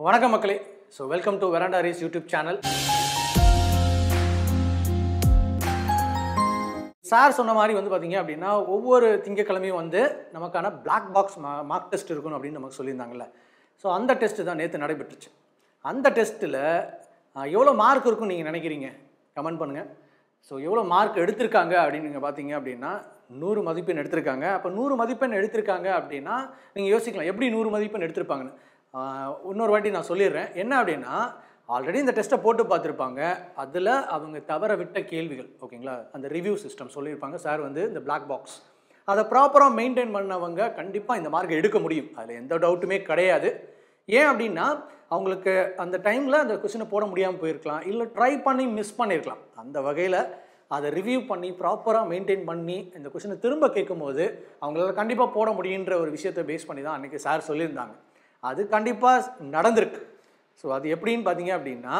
வணக்கம் மக்களே so welcome to veranda race YouTube channel sir சொன்ன மாதிரி வந்து பார்த்தீங்க அப்படின்னா ஒவ்வொரு திங்கக்கிழமையும் வந்து நமக்கான பிளாக் பாக்ஸ் மார்க் டெஸ்ட் இருக்கணும் அப்படின்னு நமக்கு சொல்லியிருந்தாங்கல்ல ஸோ அந்த டெஸ்ட்டு தான் நேற்று நடைபெற்றுச்சு அந்த டெஸ்ட்டில் எவ்வளோ மார்க் இருக்கும்னு நீங்கள் நினைக்கிறீங்க கமெண்ட் பண்ணுங்கள் ஸோ எவ்வளோ மார்க் எடுத்திருக்காங்க அப்படின்னு நீங்கள் பார்த்தீங்க அப்படின்னா நூறு மதிப்பெண் எடுத்திருக்காங்க அப்போ நூறு மதிப்பெண் எடுத்திருக்காங்க அப்படின்னா நீங்கள் யோசிக்கலாம் எப்படி நூறு மதிப்பெண் எடுத்திருப்பாங்கன்னு ஆஹ் இன்னொரு வாட்டி நான் சொல்லிடுறேன் என்ன அப்படின்னா ஆல்ரெடி இந்த டெஸ்ட்டை போட்டு பார்த்துருப்பாங்க அதில் அவங்க தவற விட்ட கேள்விகள் ஓகேங்களா அந்த ரிவ்யூ சிஸ்டம் சொல்லியிருப்பாங்க சார் வந்து இந்த பிளாக் பாக்ஸ் அதை ப்ராப்பராக மெயின்டைன் பண்ணவங்க கண்டிப்பாக இந்த மார்க் எடுக்க முடியும் அதில் எந்த டவுட்டுமே கிடையாது ஏன் அப்படின்னா அவங்களுக்கு அந்த டைமில் அந்த கொஷினை போட முடியாமல் போயிருக்கலாம் இல்லை ட்ரை பண்ணி மிஸ் பண்ணியிருக்கலாம் அந்த வகையில் அதை ரிவ்யூ பண்ணி ப்ராப்பராக மெயின்டைன் பண்ணி இந்த கொஷினை திரும்ப கேட்கும்போது அவங்களால கண்டிப்பாக போட முடியுன்ற ஒரு விஷயத்தை பேஸ் பண்ணி தான் அன்றைக்கி சார் சொல்லியிருந்தாங்க அது கண்டிப்பாக நடந்திருக்கு ஸோ அது எப்படின்னு பார்த்தீங்க அப்படின்னா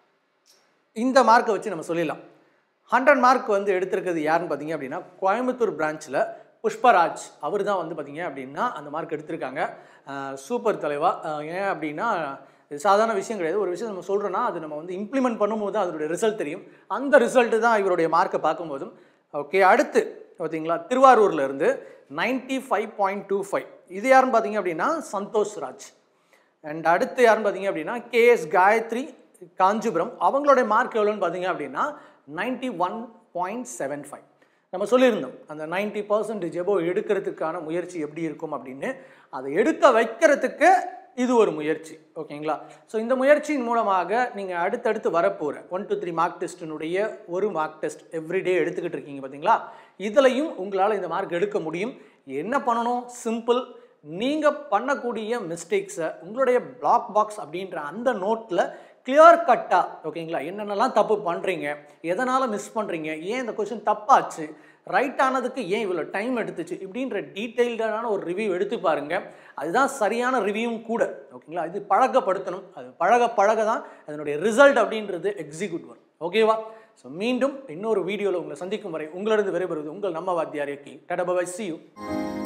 இந்த மார்க்கை வச்சு நம்ம சொல்லிடலாம் ஹண்ட்ரட் மார்க் வந்து எடுத்திருக்கிறது யாருன்னு பார்த்தீங்க அப்படின்னா கோயம்புத்தூர் பிரான்ச்சில் புஷ்பராஜ் அவர் தான் வந்து பார்த்தீங்க அப்படின்னா அந்த மார்க் எடுத்திருக்காங்க அஹ் சூப்பர் தலைவா அஹ் ஏன் அப்படின்னா இது சாதாரண விஷயம் கிடையாது ஒரு விஷயம் நம்ம சொல்கிறோன்னா அது நம்ம வந்து இம்ப்ளிமெண்ட் பண்ணும்போது தான் அதனுடைய ரிசல்ட் தெரியும் அந்த ரிசல்ட்டு தான் இவருடைய மார்க்கை பார்க்கும்போதும் ஓகே அடுத்து பார்த்தீங்களா திருவாரூர்ல இருந்து ninety five point two five இது யாருன்னு பார்த்தீங்க அப்படின்னா சந்தோஷ் ராஜ் அண்ட் அடுத்து யாருன்னு பார்த்தீங்க அப்படின்னா கேஎஸ் காயத்ரி காஞ்சிபுரம் அவங்களுடைய மார்க் எவ்வளோன்னு பார்த்தீங்க அப்படின்னா ninety one point seven five நம்ம சொல்லியிருந்தோம் அந்த நைன்ட்டி பர்சன்டேஜ் எபோ எடுக்கிறதுக்கான முயற்சி எப்படி இருக்கும் அப்படின்னு அதை எடுக்க வைக்கிறதுக்கு இது ஒரு முயற்சி ஓகேங்களா ஸோ இந்த முயற்சியின் மூலமாக நீங்கள் அடுத்தடுத்து வரப்போகிற ஒன் டு த்ரீ மார்க் டெஸ்ட்டினுடைய ஒரு மார்க் டெஸ்ட் எவ்ரிடே எடுத்துக்கிட்டு இருக்கீங்க பார்த்தீங்களா இதுலையும் உங்களால் இந்த மார்க் எடுக்க முடியும் என்ன பண்ணணும் சிம்பிள் நீங்கள் பண்ணக்கூடிய மிஸ்டேக்ஸை உங்களுடைய பிளாக் பாக்ஸ் அப்படின்ற அந்த நோட்டில் கிளியர் கட்டாக ஓகேங்களா என்னென்னலாம் தப்பு பண்ணுறீங்க எதனால் மிஸ் பண்ணுறீங்க ஏன் இந்த கொஷின் தப்பாச்சு ரைட் ஆனதுக்கு ஏன் இவ்வளோ டைம் எடுத்துச்சு இப்படின்ற டீட்டெயில்டான ஒரு ரிவ்யூ எடுத்து பாருங்க அதுதான் சரியான ரிவ்யூவும் கூட ஓகேங்களா இது பழக்கப்படுத்தணும் அது பழக பழக தான் அதனுடைய ரிசல்ட் அப்படின்றது எக்ஸிக்யூட் வரும் ஓகேவா ஸோ மீண்டும் இன்னொரு வீடியோவில் உங்களை சந்திக்கும் வரை உங்களிடம் விரைபெறுவது உங்கள் நம்ம வாத்தியார் கி டடபை சி யூ